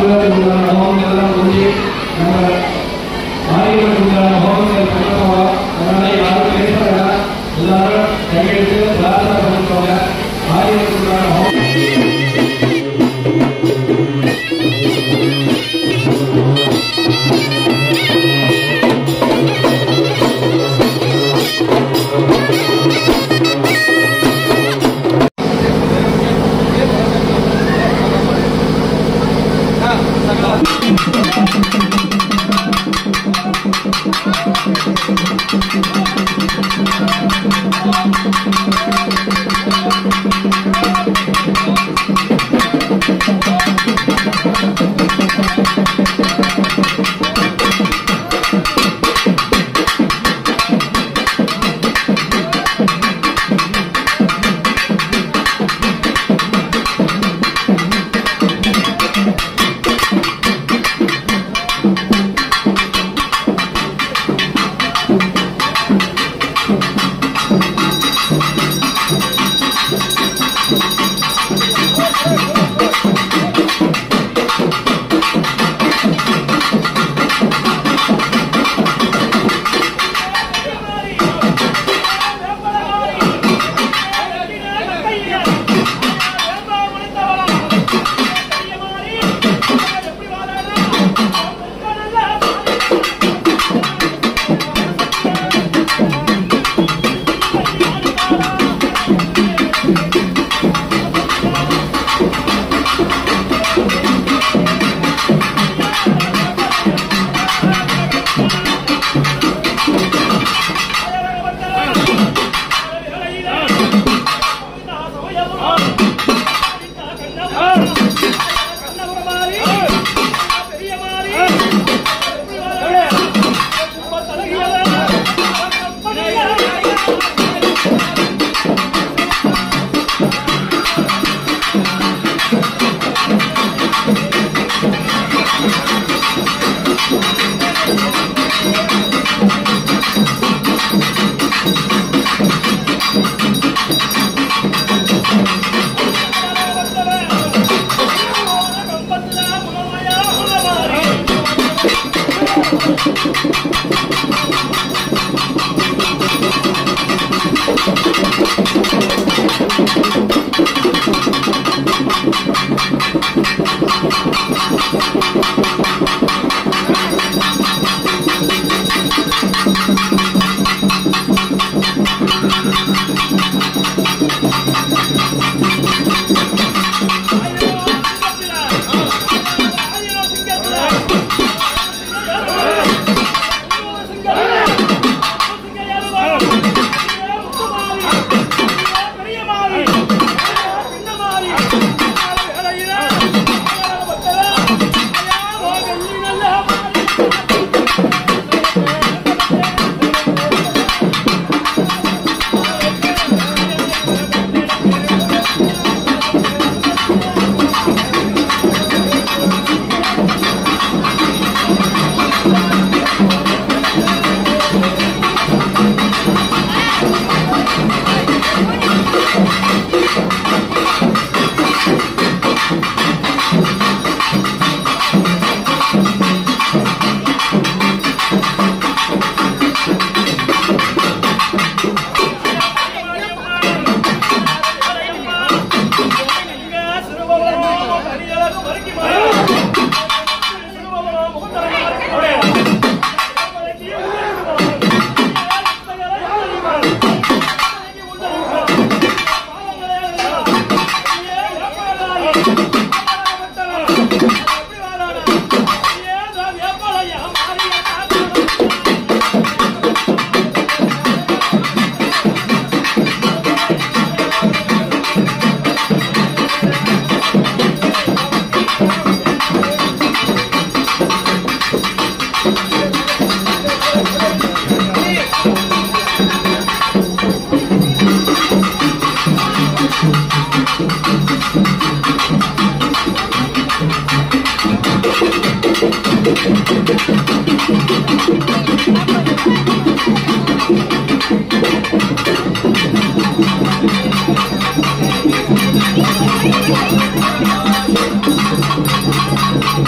ஆயுர்வேதத்துக்கான ஹோமம் எல்லாம் முடிஞ்சு நம்ம ஆயுர்வேதத்துக்கான ஹோமங்கள் பண்ணுறோம் அதனால யாரும் பேச வேண்டாம் எல்லாரும் கையெழுத்து பிரார்த்தனை பண்ணிக்கோங்க ஆயுர்வேதத்துக்கான ஹோமம்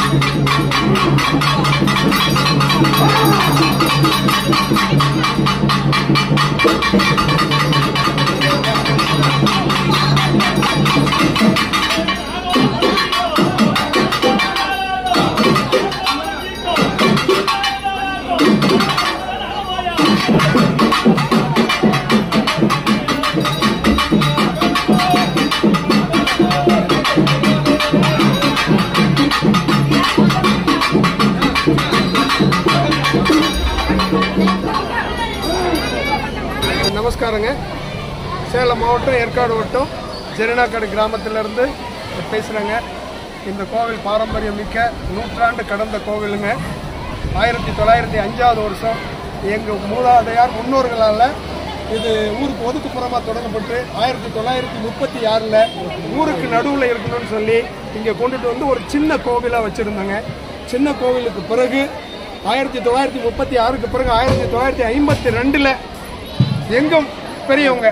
நமஸ்காரங்க சேலம் மாவட்டம் ஏற்காடு வட்டம் ஜெரினாக்காடு கிராமத்திலேருந்து பேசுகிறேங்க இந்த கோவில் பாரம்பரியம் மிக்க நூற்றாண்டு கடந்த கோவிலுங்க ஆயிரத்தி தொள்ளாயிரத்தி அஞ்சாவது வருஷம் எங்கள் மூதாதையார் முன்னோர்களால் இது ஊருக்கு ஒதுக்குப்புறமாக தொடங்கப்பட்டு ஆயிரத்தி தொள்ளாயிரத்தி முப்பத்தி ஆறில் ஊருக்கு நடுவில் இருக்கணும்னு சொல்லி இங்கே கொண்டுட்டு வந்து ஒரு சின்ன கோவிலாக வச்சுருந்தாங்க சின்ன கோவிலுக்கு பிறகு ஆயிரத்தி தொள்ளாயிரத்தி முப்பத்தி ஆறுக்கு பிறகு ஆயிரத்தி தொள்ளாயிரத்தி ஐம்பத்தி ரெண்டில் எங்கும் பெரியவங்க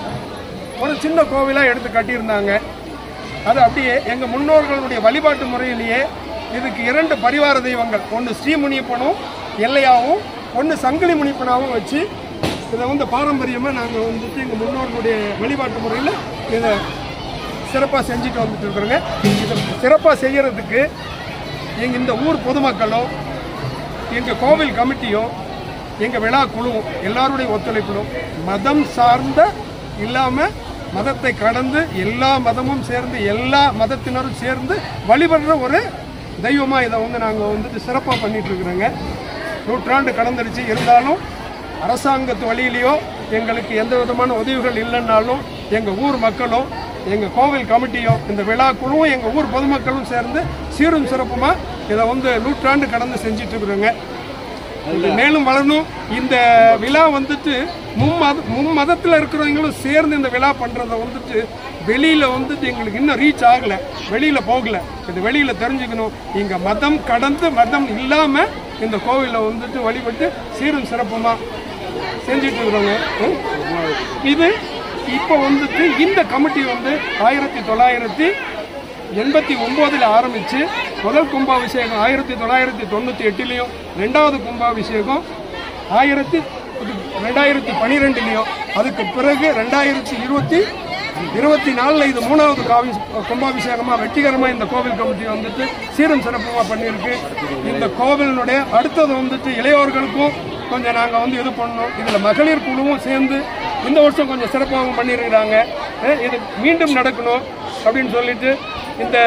ஒரு சின்ன கோவிலாக எடுத்து கட்டியிருந்தாங்க அது அப்படியே எங்கள் முன்னோர்களுடைய வழிபாட்டு முறையிலேயே இதுக்கு இரண்டு பரிவார தெய்வங்கள் ஒன்று ஸ்ரீமுனியப்பனும் எல்லையாவும் ஒன்று சங்கிலி முனிப்பனாவும் வச்சு இதை வந்து பாரம்பரியமாக நாங்கள் வந்துட்டு எங்கள் முன்னோர்களுடைய வழிபாட்டு முறையில் இதை சிறப்பாக செஞ்சுட்டு வந்துட்டு இருக்கிறோங்க இதை சிறப்பாக செய்யறதுக்கு எங்கள் இந்த ஊர் பொதுமக்களும் எங்கள் கோவில் கமிட்டியும் எங்கள் விழா குழுவும் எல்லாருடைய ஒத்துழைப்பிலும் மதம் சார்ந்த இல்லாமல் மதத்தை கடந்து எல்லா மதமும் சேர்ந்து எல்லா மதத்தினரும் சேர்ந்து வழிபடுற ஒரு தெய்வமாக இதை வந்து நாங்கள் வந்துட்டு சிறப்பாக பண்ணிட்டு இருக்கிறோங்க நூற்றாண்டு கடந்துருச்சு இருந்தாலும் அரசாங்கத்து வழியிலையோ எங்களுக்கு எந்த விதமான உதவிகள் இல்லைன்னாலும் எங்கள் ஊர் மக்களும் எங்கள் கோவில் கமிட்டியும் இந்த விழா குழுவும் எங்கள் ஊர் பொதுமக்களும் சேர்ந்து சீரும் சிறப்புமாக இதை வந்து நூற்றாண்டு கடந்து செஞ்சிட்டு இருக்கிறோங்க இது மேலும் வளரணும் இந்த விழா வந்துட்டு மும்மத மும்மதத்தில் இருக்கிறவங்களும் சேர்ந்து இந்த விழா பண்ணுறத வந்துட்டு வெளியில் வந்துட்டு எங்களுக்கு இன்னும் ரீச் ஆகலை வெளியில் போகல இது வெளியில் தெரிஞ்சுக்கணும் இங்கே மதம் கடந்து மதம் இல்லாமல் இந்த கோவிலை வந்துட்டு வழிபட்டு சீரும் சிறப்புமாக செஞ்சுட்டு இருக்கிறோங்க ம். இது இப்போ வந்துட்டு இந்த கமிட்டி வந்து ஆயிரத்தி தொள்ளாயிரத்தி எண்பத்தி ஒம்போதில் ஆரம்பித்து முதல் கும்பாபிஷேகம் ஆயிரத்தி தொள்ளாயிரத்தி தொண்ணூற்றி எட்டுலேயும் ரெண்டாவது கும்பாபிஷேகம் ஆயிரத்தி ரெண்டாயிரத்தி பன்னிரெண்டுலேயும் அதுக்கு பிறகு ரெண்டாயிரத்தி இருபத்தி இருபத்தி நாலில் இது மூணாவது காவி கும்பாபிஷேகமாக வெற்றிகரமாக இந்த கோவில் கமிட்டி வந்துட்டு சீரும் சிறப்புமாக பண்ணியிருக்கு இந்த கோவிலினுடைய அடுத்தது வந்துட்டு இளையோர்களுக்கும் கொஞ்சம் நாங்கள் வந்து இது பண்ணோம் இதில் மகளிர் குழுவும் சேர்ந்து இந்த வருஷம் கொஞ்சம் சிறப்பாகவும் பண்ணியிருக்கிறாங்க அஹ் இது மீண்டும் நடக்கணும் அப்படின்னு சொல்லிட்டு இந்த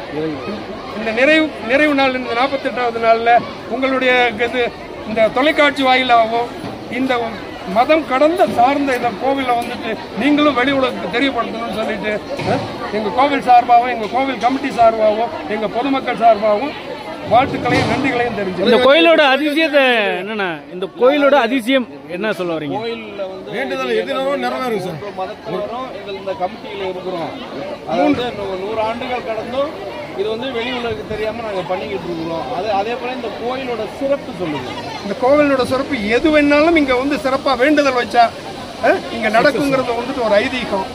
இந்த நிறைவு நிறைவு நாள் இந்த நாற்பத்தெட்டாவது நாளில் உங்களுடைய இது இந்த தொலைக்காட்சி வாயிலாகவும் இந்த மதம் கடந்த சார்ந்த இந்த கோவிலை வந்துட்டு நீங்களும் வெளி உலகத்துக்கு தெரியப்படுத்தணும்னு சொல்லிட்டு அஹ், எங்க கோவில் சார்பாகவும் எங்க கோவில் கமிட்டி சார்பாகவும் எங்க பொதுமக்கள் சார்பாகவும் வாழ்த்துக்களையும் நன்றிகளையும் தெரிஞ்சு இந்த கோயிலோட அதிசயத்தை என்னண்ணா இந்த கோயிலோட அதிசயம் என்ன சொல்ல வரீங்க கோயில்ல வந்து வேண்டுதல் எதுனாலும் நிறைவேறும் சார் எந்த மதத்தினரும் எங்கள் இந்த கமிட்டியில இருக்கிறோம் அதாவது நூ- நூறு ஆண்டுகள் கடந்தும் இது வந்து வெளி உலகுக்கு தெரியாம நாங்க பண்ணிக்கிட்டு இருக்கிறோம் அது அதே போல இந்த கோயிலோட சிறப்பு சொல்லுங்க இந்த கோவிலோட சிறப்பு எது வேணாலும் இங்க வந்து சிறப்பா வேண்டுதல் வச்சா அஹ், இங்க நடக்குங்கிறது வந்துட்டு ஒரு ஐதீகம்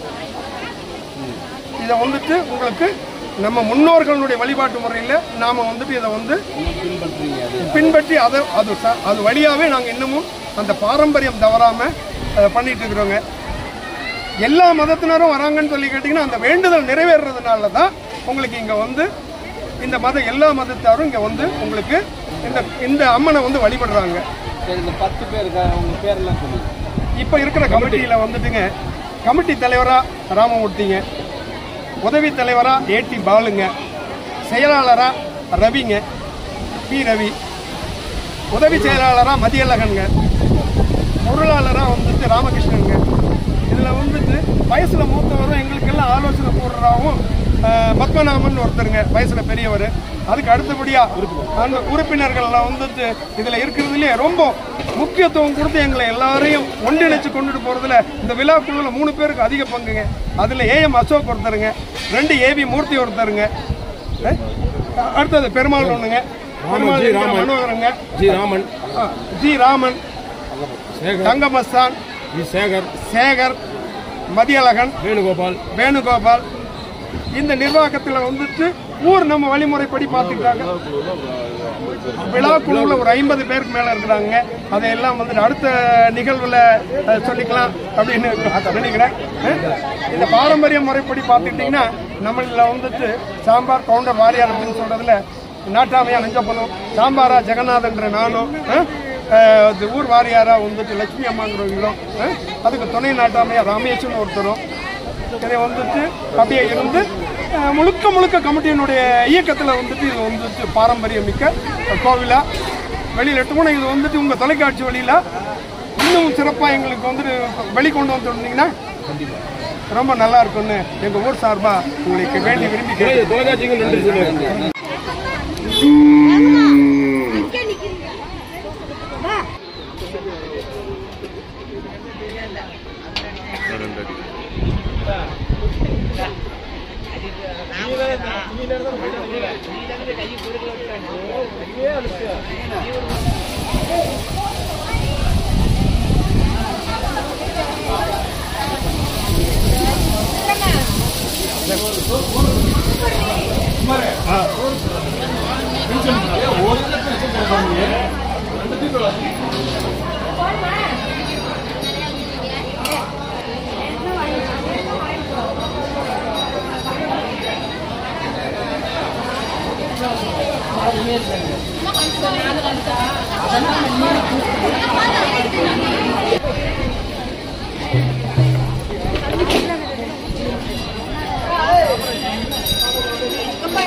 இதை வந்துட்டு உங்களுக்கு நம்ம முன்னோர்களுடைய வழிபாட்டு முறையில் நாம வந்துட்டு இதை வந்து பின்பற்றுறீங்க அது பின்பற்றி அதை அது ச- அது வழியாவே நாங்க இன்னமும் அந்த பாரம்பரியம் தவறாம அஹ், பண்ணிட்டு இருக்கிறோங்க எல்லா மதத்தினரும் வராங்கன்னு சொல்லி கேட்டிங்கன்னா அந்த வேண்டுதல் நிறைவேறதுனால தான் உங்களுக்கு இங்க வந்து இந்த மத எல்லா மதத்தாரும் இங்க வந்து உங்களுக்கு இந்த இந்த அம்மனை வந்து வழிபடுறாங்க சரி இந்த பத்து பேர் இருக்காங்க அவங்க பேரெல்லாம் சொல்லுங்க இப்போ இருக்கிற கமிட்டியில் வந்துட்டுங்க கமிட்டி தலைவரா ராமமூர்த்திங்க உதவி தலைவரா ஏடி பாலுங்க செயலாளரா ரவிங்க பி ரவி உதவி செயலாளரா மதியழகனுங்க பொருளாளரா வந்துட்டு ராமகிருஷ்ணனுங்க இதில் வந்துட்டு வயசுல மூத்தவரும் எங்களுக்கெல்லாம் ஆலோசனை போடுறதாவும் அஹ், பத்மநாபன் ஒருத்தருங்க வயசுல பெரியவர் அதுக்கு அடுத்தபடியா அந்த உறுப்பினர்கள்லாம் வந்துட்டு இதுல இருக்கிறதுலயே ரொம்ப முக்கியத்துவம் கொடுத்து எங்களை எல்லாரையும் ஒன்றிணைச்சு கொண்டுட்டு போறதுல இந்த விழா குழுல மூணு பேருக்கு அதிக பங்குங்க அதுல ஏஎம் அசோக் ஒருத்தருங்க ரெண்டு ஏவி மூர்த்தி ஒருத்தருங்க அஹ், அடுத்தது பெருமாள் ஒண்ணுங்க பெருமாள் இருக்கிற மனோகரங்க ஜி ராமன் ஆ, ஜி ராமன் சேகர் தங்கமஸ்தான் ஜி சேகர் சேகர் மதியழகன் வேணுகோபால் வேணுகோபால் இந்த நிர்வாகத்தில் வந்துட்டு ஊர் நம்ம வழிமுறைப்படி பார்த்துக்கிட்டாங்க விழா குழுவில் ஒரு ஐம்பது பேருக்கு மேல இருக்கிறாங்க அதையெல்லாம் வந்துட்டு அடுத்த நிகழ்வுல அஹ், சொல்லிக்கலாம் அப்படின்னு நினைக்கிறேன் அஹ், இந்த பாரம்பரிய முறைப்படி பார்த்துக்கிட்டிங்கன்னா நம்மள வந்துட்டு சாம்பார் கவுண்டர் வாரியார் அப்படின்னு சொல்றதுல நாட்டாமையா நெஞ்சப்பனும் சாம்பாரா ஜெகநாதன்ற நானும் அஹ், அஹ், இது ஊர் வாரியாரா வந்துட்டு லட்சுமி அம்மாங்கிறவங்களும் அஹ், அதுக்கு துணை நாட்டாமையா ராமேஸ்வரன் ஒருத்தரும் இதை வந்துட்டு அப்படியே இருந்து அஹ், முழுக்க முழுக்க கமிட்டியினுடைய இயக்கத்தில் வந்துட்டு இது வந்துட்டு பாரம்பரியம் மிக்க கோவிலா வெளியில் எட்டுமோனா இது வந்துட்டு உங்கள் தொலைக்காட்சி வழியில் இன்னும் சிறப்பாக எங்களுக்கு வந்துட்டு வெளிக்கொண்டு வந்துருந்தீங்கன்னா ரொம்ப நல்லா இருக்கும்னு எங்கள் ஊர் சார்பாக உங்களுக்கு வேண்டி விரும்பி கேட்கிறேன். தொலைக்காட்சிக்கு நன்றி சொல்லுங்க அங்கே நிக்கிறீங்க வா அப்பா